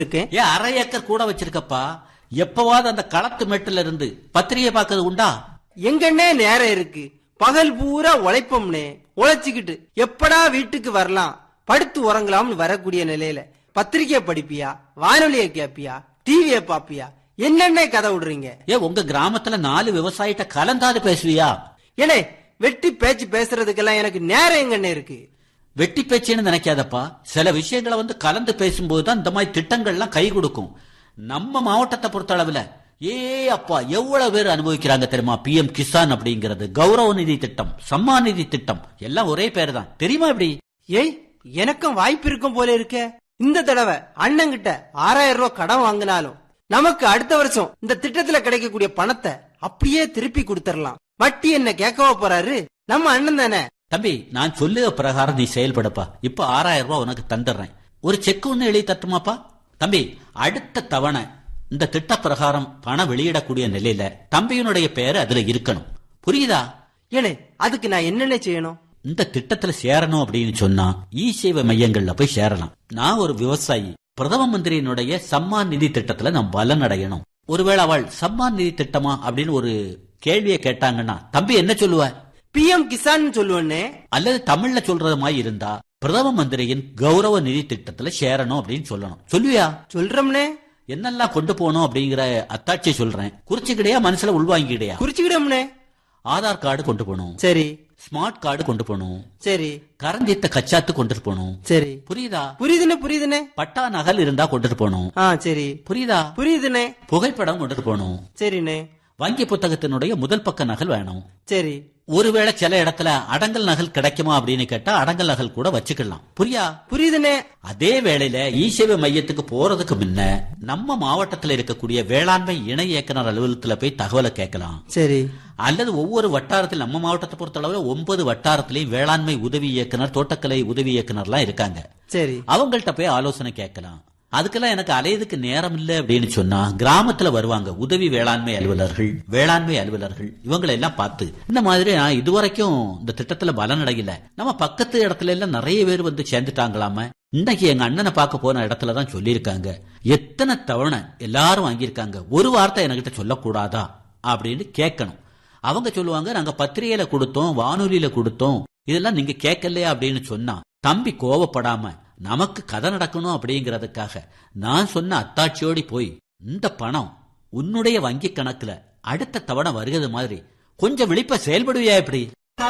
இருக்கேன் ஏன் அரை ஏக்கர் கூட வச்சிருக்கப்பா எப்பவாவது அந்த களத்து மெட்டுல இருந்து பத்திரிகை பார்க்கறது உண்டா எங்கன்னே நேரம் இருக்கு பகல் பூரா உழைப்போம்னே உழைச்சுக்கிட்டு எப்படா வீட்டுக்கு வரலாம் படுத்து உறங்கலாம்னு வரக்கூடிய நிலையில பத்திரிக்கைய படிப்பியா வானொலிய கேப்பியா டிவிய பாப்பியா என்னென்ன கதை விடுறீங்க ஏ உங்க கிராமத்துல நாலு விவசாயிட்ட கலந்தாது பேசுவியா ஏனே வெட்டி பேச்சு பேசுறதுக்கெல்லாம் எனக்கு நேரம் எங்கன்னே இருக்கு வெட்டி பேச்சுன்னு நினைக்காதப்பா சில விஷயங்களை வந்து கலந்து பேசும்போது தான் இந்த மாதிரி திட்டங்கள்லாம் கை கொடுக்கும் நம்ம மாவட்டத்தை பொறுத்த அளவுல ஏ அப்பா எவ்வளவு பேர் அனுபவிக்கிறாங்க தெரியுமா பிஎம் கிசான் அப்படிங்கிறது கௌரவ நிதி திட்டம் சம்மான் நிதி திட்டம் எல்லாம் ஒரே பேர் தான் தெரியுமா இப்படி ஏய் எனக்கும் வாய்ப்பு இருக்கும் போல இருக்கே இந்த தடவை அண்ணங்கிட்ட ஆறாயிரம் ரூபாய் கடன் வாங்கினாலும் நமக்கு அடுத்த வருஷம் இந்த திட்டத்துல கிடைக்கக்கூடிய பணத்தை அப்படியே திருப்பி கொடுத்துடலாம் வட்டி என்ன கேட்கவா போறாரு நம்ம அண்ணன் தானே தம்பி நான் சொல்லுக பிரகாரம் நீ செயல்படுப்பா இப்ப ஆறாயிரம் ரூபாய் உனக்கு தந்துடுறேன் ஒரு செக் ஒண்ணு எழுதி தட்டுமாப்பா தம்பி அடுத்த தவணை இந்த திட்ட பிரகாரம் பணம் வெளியிடக்கூடிய நிலையில தம்பியினுடைய பெயர் அதுல இருக்கணும் புரியுதா ஏனே அதுக்கு நான் என்னென்ன செய்யணும் இந்த திட்டத்துல சேரணும் அப்படின்னு சொன்னா இ சேவை மையங்கள்ல போய் சேரலாம் நான் ஒரு விவசாயி பிரதம மந்திரியினுடைய சம்மான் நிதி திட்டத்துல நான் பலன் அடையணும் ஒருவேளை அவள் சம்மான் நிதி திட்டமா அப்படின்னு ஒரு கேள்வியை கேட்டாங்கன்னா தம்பி என்ன சொல்லுவ பிஎம் கிசான் சொல்லுவேன்னே அல்லது தமிழ்ல சொல்றது மாதிரி இருந்தா பிரதம மந்திரியின் கௌரவ நிதி திட்டத்துல சேரணும் அப்படின்னு சொல்லணும் சொல்லுவியா சொல்றோம்னே என்னெல்லாம் கொண்டு போகணும் அப்படிங்கிற அத்தாட்சி சொல்றேன் குறிச்சுக்கிடையா மனசுல உள்வாங்கிக்கிடையா குறிச்சுக்கிடோம்னே ஆதார் கார்டு கொண்டு போகணும் சரி ஸ்மார்ட் கார்டு கொண்டு போகணும் சரி கரந்தித்த கச்சாத்து கொண்டுட்டு போகணும் சரி புரியுதா புரியுதுனே புரியுதுனே பட்டா நகல் இருந்தா கொண்டுட்டு போகணும் ஆ சரி புரியுதா புரியுதுனே புகைப்படம் கொண்டுட்டு போகணும் சரிண்ணே வங்கி புத்தகத்தினுடைய முதல் பக்க நகல் வேணும் சரி ஒருவேளை சில இடத்துல அடங்கல் நகல் கிடைக்குமா அப்படின்னு கேட்டா அடங்கல் நகல் கூட வச்சுக்கலாம் புரியா புரியுதுண்ணே அதே வேளையில ஈசேவை மையத்துக்கு போறதுக்கு முன்ன நம்ம மாவட்டத்துல இருக்கக்கூடிய வேளாண்மை இணை இயக்குனர் அலுவலகத்துல போய் தகவலை கேட்கலாம் சரி அல்லது ஒவ்வொரு வட்டாரத்தில் நம்ம மாவட்டத்தை பொறுத்தளவுல ஒன்பது வட்டாரத்திலையும் வேளாண்மை உதவி இயக்குனர் தோட்டக்கலை உதவி இயக்குனர்லாம் இருக்காங்க சரி அவங்கள்ட்ட போய் ஆலோசனை கேட்கலாம் அதுக்கெல்லாம் எனக்கு அலையதுக்கு நேரம் இல்லை அப்படின்னு சொன்னா கிராமத்துல வருவாங்க உதவி வேளாண்மை அலுவலர்கள் வேளாண்மை அலுவலர்கள் இவங்களை எல்லாம் பார்த்து இந்த மாதிரி நான் இதுவரைக்கும் இந்த திட்டத்துல பலன் அடையல நம்ம பக்கத்து இடத்துல எல்லாம் நிறைய பேர் வந்து சேர்ந்துட்டாங்களாம இன்னைக்கு எங்க அண்ணனை பார்க்க போன இடத்துல தான் சொல்லியிருக்காங்க எத்தனை தவணை எல்லாரும் வாங்கியிருக்காங்க ஒரு வார்த்தை என்கிட்ட சொல்லக்கூடாதா அப்படின்னு கேட்கணும் அவங்க சொல்லுவாங்க நாங்க பத்திரிகையில கொடுத்தோம் வானொலியில கொடுத்தோம் இதெல்லாம் நீங்க கேட்கலையா அப்படின்னு சொன்னா தம்பி கோவப்படாம நமக்கு கதை நடக்கணும் அப்படிங்கறதுக்காக நான் சொன்ன அத்தாட்சியோடி போய் இந்த பணம் உன்னுடைய வங்கி கணக்குல அடுத்த தவணை வருகிறது மாதிரி கொஞ்சம் விழிப்ப செயல்படுவியா எப்படி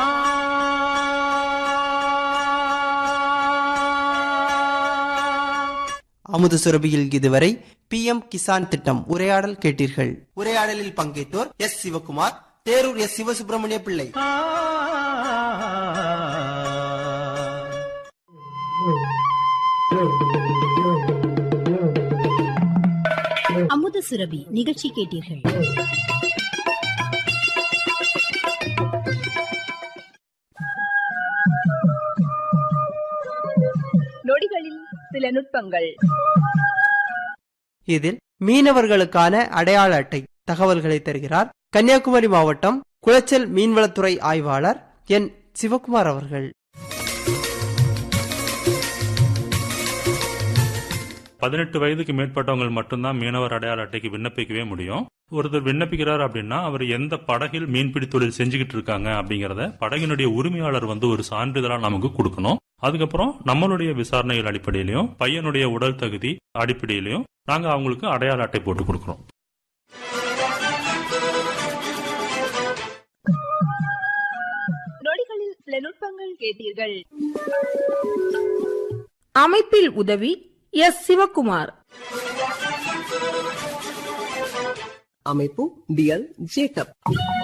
அமுது சுரபியில் இதுவரை பிஎம் கிசான் திட்டம் உரையாடல் கேட்டீர்கள் உரையாடலில் பங்கேற்றோர் எஸ் சிவகுமார் தேரூர் எஸ் சிவசுப்பிரமணிய பிள்ளை அமுத சுரபி நிகழ்ச்சி கேட்டீர்கள் நொடிகளில் சில நுட்பங்கள் இதில் மீனவர்களுக்கான அடையாள அட்டை தகவல்களை தருகிறார் கன்னியாகுமரி மாவட்டம் குளச்சல் மீன்வளத்துறை ஆய்வாளர் என் சிவகுமார் அவர்கள் பதினெட்டு வயதுக்கு மேற்பட்டவங்க மட்டும்தான் மீனவர் அடையாள அட்டைக்கு விண்ணப்பிக்கவே முடியும் ஒருத்தர் விண்ணப்பிக்கிறார் அப்படின்னா அவர் எந்த படகில் மீன்பிடி தொழில் செஞ்சுக்கிட்டு இருக்காங்க அப்படிங்கறத படகினுடைய உரிமையாளர் வந்து ஒரு சான்றிதழா நமக்கு கொடுக்கணும் அதுக்கப்புறம் நம்மளுடைய விசாரணைகள் அடிப்படையிலையும் பையனுடைய உடல் தகுதி அடிப்படையிலையும் நாங்க அவங்களுக்கு அடையாள அட்டை போட்டு கொடுக்கிறோம் நொடிகளில் சில நுட்பங்கள் கேட்டீர்கள் அமைப்பில் உதவி எஸ் சிவகுமார் அமைப்பு டிஎல் ஜேக்கப்